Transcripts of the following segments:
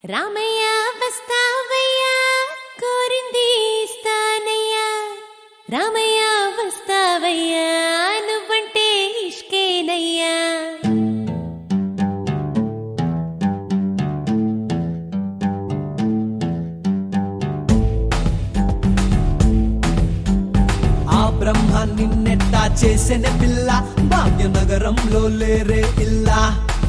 రామయ్య వస్తావయ్యా కోరింది ఇస్తానయ్యా రామయ్య వస్తావయ్యా నువ్వంటే ఇష్కేనయ్యా ఆ బ్రహ్మ నిన్నెట్టా చేసిన పిల్ల భాగ్యనగరంలో లేరే ఇల్లా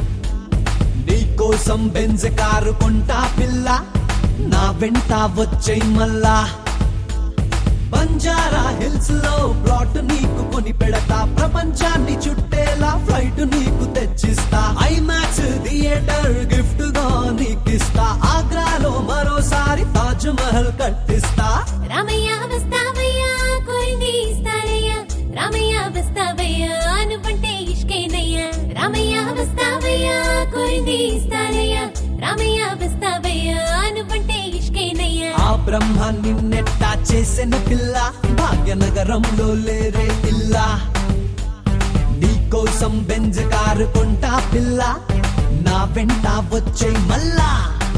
నీకోసం బెంజ్ కారు కొంటా పిల్ల నా వెంట వచ్చే మల్లా బంజారా హిల్స్ లో ప్లాట్ నీకు కొని పెడతా ప్రపంచాన్ని చుట్టేలా ఫ్లైట్ నీకు తెచ్చిస్తా ఐమాక్స్ థియేటర్ గిఫ్ట్ గా నీకిస్తా ఆగ్రాలో మరోసారి తాజ్ మహల్ కట్టిస్తా రామయ్య వస్తావయ్యా కోరింది ఇస్తానయ్యా రామయ్య వస్తావయ్యా నువ్వంటే ఇష్కేనయ్యా రామయ్య వస్తావయ్యా కోరింది ఇస్తానయ్యా రామయ్య వస్తావయ్యా నువ్వంటే ఇష్కేనయ్యా ఆ బ్రహ్మ నిన్నెట్టా చేసిన పిల్ల భాగ్యనగరంలో లేరే ఇల్లా నీకోసం బెంజ్ కారు కొంటా పిల్ల నా వెంట వచ్చే మల్లా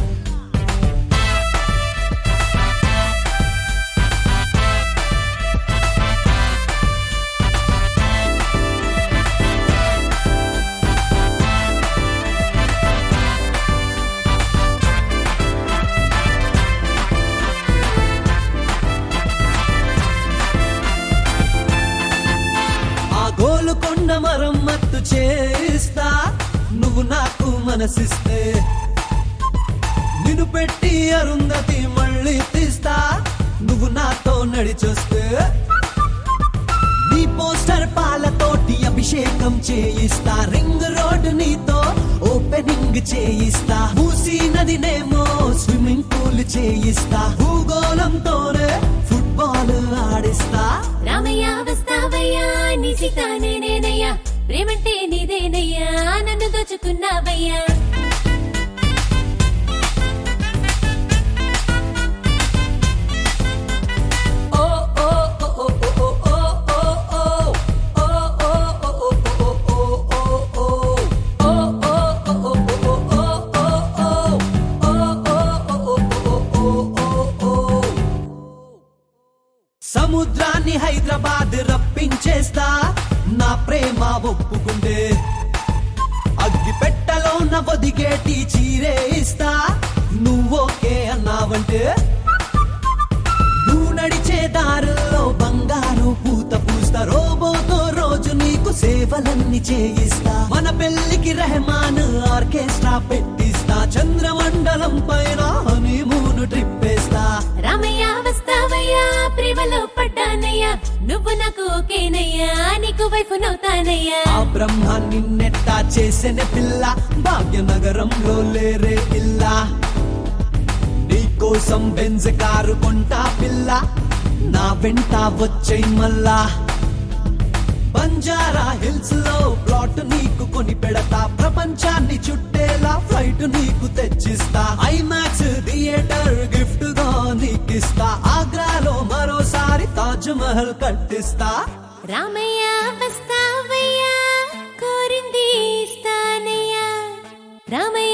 ఆ గోలుకొండ మరమ్మత్తు చేస్తా నువ్వు నాకు మనసిస్తే నిన్ను పెట్టి అరుంధతి మళ్ళీ తీస్తా నువ్వు నాతో నడిచొస్తే నీ పోస్టర్ పాలతోటి అభిషేకం చేయిస్తా రింగ్ రోడ్ నీతో ఓపెనింగ్ చేయిస్తా మూసీ నదినేమో స్విమ్మింగ్ పూల్ చేయిస్తా భూగోళంతోనే ఫుట్బాల్ ఆడిస్తా రామయ్య వస్తావయ్యా నీ సీత నేనేనయ్యా ప్రేమంటే నీదేనయ్యా నన్ను దోచుకున్నావయ్యా ఓ ఓ ఓ ఓ ఓ ఓ ఓ ఓ ఓ ఓ ఓ ఓ సముద్రాన్ని హైదరాబాద్ రప్పించేస్తా నా ప్రేమ ఒప్పుకుంటే అగ్గి పెట్టలో ఒదిగేటి చీరే ఇస్తా నువ్వోకే అన్నావంటే నువ్వు నడిచే దారుల్లో బంగారు పూత పూస్తా రోబోతో రోజు నీకు సేవలన్నీ చేయిస్తా మన పెళ్లికి రెహమాన్ ఆర్కెస్ట్రా పెట్టిస్తా చంద్రమండలం పైన హనీమూన్ ట్రిప్ వేస్తా రామయ్య వస్తావయ్యా ప్రేమలో పడ్డానయ్యా నువ్వు నాకు ఓకేనయ్యా నీకు వైఫ్ నవ్వుతానయ్యా ఆ బ్రహ్మ నిన్నెట్టా చేసిన పిల్ల భాగ్యనగరంలో లేరే ఇల్లా నీకోసం బెంజ్ కారు కొంటా పిల్ల నా వెంట వచ్చే మల్లా బంజారా హిల్స్ లో ప్లాట్ నీకు కొని పెడతా ప్రపంచాన్ని చుట్టేలా ఫ్లైట్ నీకు తెచ్చిస్తా ఐమాక్స్ థియేటర్ గిఫ్ట్ గా నీకిస్తా ఆగ్రాలో మరోసారి తాజ్ మహల్ కట్టిస్తా రామయ్య వస్తావయ్యా కోరింది ఇస్తానయ్యా రామయ్య